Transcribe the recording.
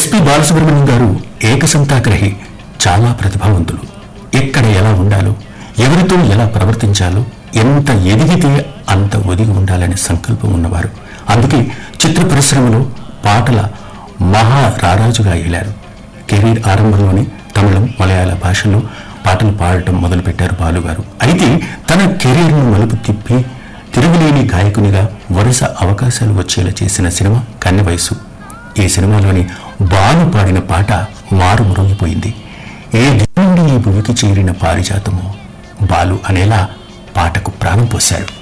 SP Balasubrahmanyam గారు ఏకసంతాగ్రహి చాలా ప్రతిభావంతులు ఎక్కడ ఎలా ఉండాలో ఎవరితో ఎలా ప్రవర్తించాలో ఎంత ఎదిగితే అంత ఒదిగి ఉండాలనే సంకల్పం ఉన్నవారు అందుకే చిత్ర పరిశ్రమలో పాటల మహా రారాజుగా ఏలారు కెరీర్ ఆరంభంలోనే తమిళం మలయాళ భాషలో పాటలు పాడటం మొదలుపెట్టారు బాలుగారు అయితే తన కెరీర్ను మలుపు తిప్పి తిరుగులేని గాయకునిగా వరుస అవకాశాలు వచ్చేలా చేసిన సినిమా కన్నె వయసు ఈ సినిమాలోని బాలు పాడిన పాట మారు మురిగిపోయింది ఏ దిగు నుండి ఈ భూమికి చేరిన పారిజాతమో బాలు అనేలా పాటకు ప్రాణం పోశారు